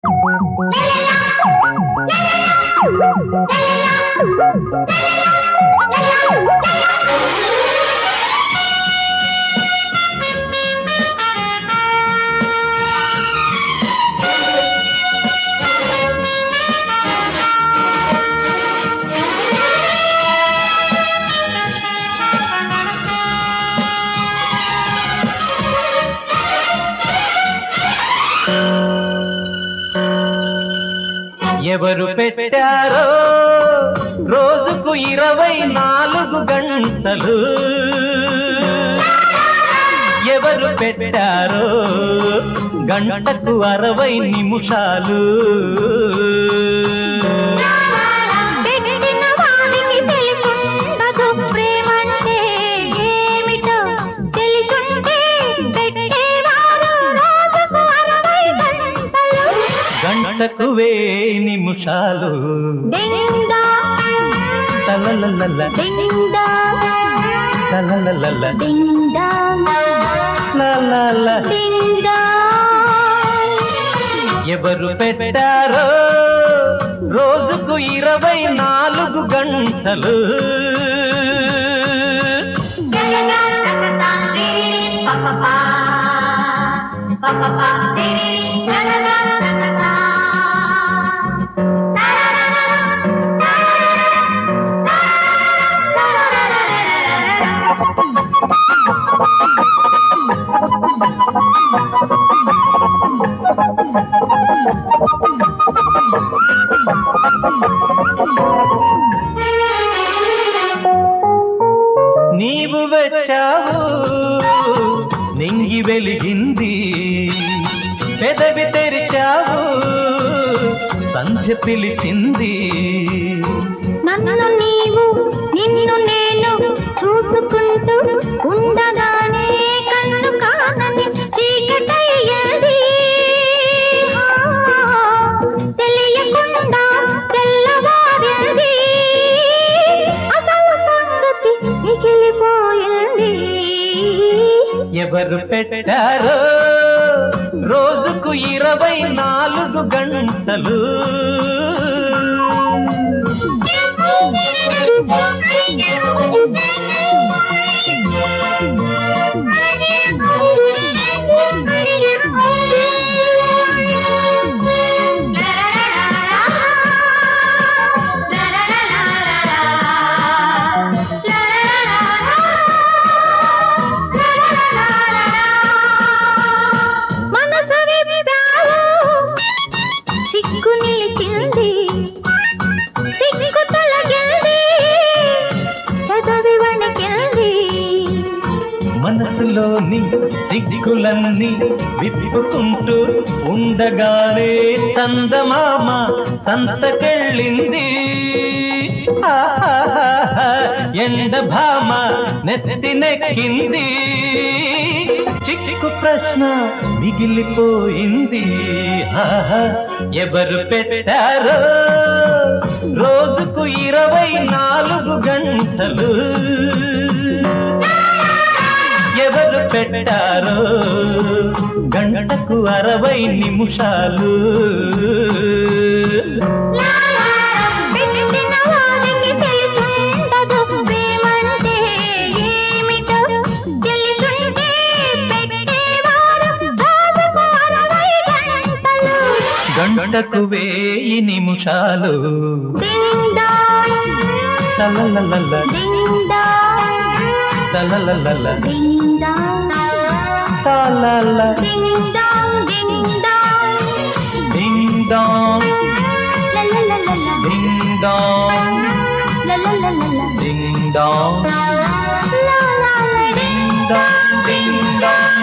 ఎవరు పెట్టారో రోజుకు ఇరవై నాలుగు గంటలు ఎవరు పెట్టారో గంటకు అరవై నిమిషాలు పెట్టిన వాడికి తెలిసుండదు ప్రేమంటే ఏమిటో తెలిసుంటే పెట్టేవారు రోజుకు అరవై గంటలు గంటకు వే నిమిషాలు డిండా తలలలల డిండా తలలలల డిండా లలల. డిండా ఎవరు పెట్టారో రోజుకు ఇరవై నాలుగు గంటలు నీవు వచ్చావు నింగి వెలిగింది పెదవి తెరిచావు సంధ్య పిలిచింది నన్ను నీవు నిన్ను నేను చూసుకుంటూ ఉండగానే కన్ను కానని చీకటయ్యేది ఆ, తెలియకుండా తెల్లవారింది అసలు సంగతి మిగిలిపోయింది ఎవరు పెట్టారో రోజుకు ఇరవై నాలుగు గంటలు మనసు విప్పావు సిగ్గు నిలిచింది సిగ్గు తొలగింది పెదవి వణికింది మనసులోని సిగ్గులన్నీ విప్పుకుంటూ ఉండగానే చందమామ సంతకెళ్ళింది ఆహాహాహా, ఎండ భామ నెత్తినెక్కింది చిక్కు ప్రశ్న మిగిలిపోయింది ఆహా, ఎవరు పెట్టారో రోజుకు ఇరవై నాలుగు గంటలు ఎవరు పెట్టారో గంటకు అరవై నిమిషాలు పెట్టిన వాడికి తెలిసుండదు ప్రేమంటే ఏమిటో తెలిసుంటే పెట్టేవారు రోజుకు అరవై గంటలు గంటకు వేయి నిమిషాలు డిండా తలలలల డిండా తలలలల డిండా తలల డిండా డిండా డింగ్ డాంగ్ లలలలల డింగ్ డాంగ్ లలలలల డింగ్ డాంగ్ లా లా లా డింగ్ డాంగ్ డింగ్ డాంగ్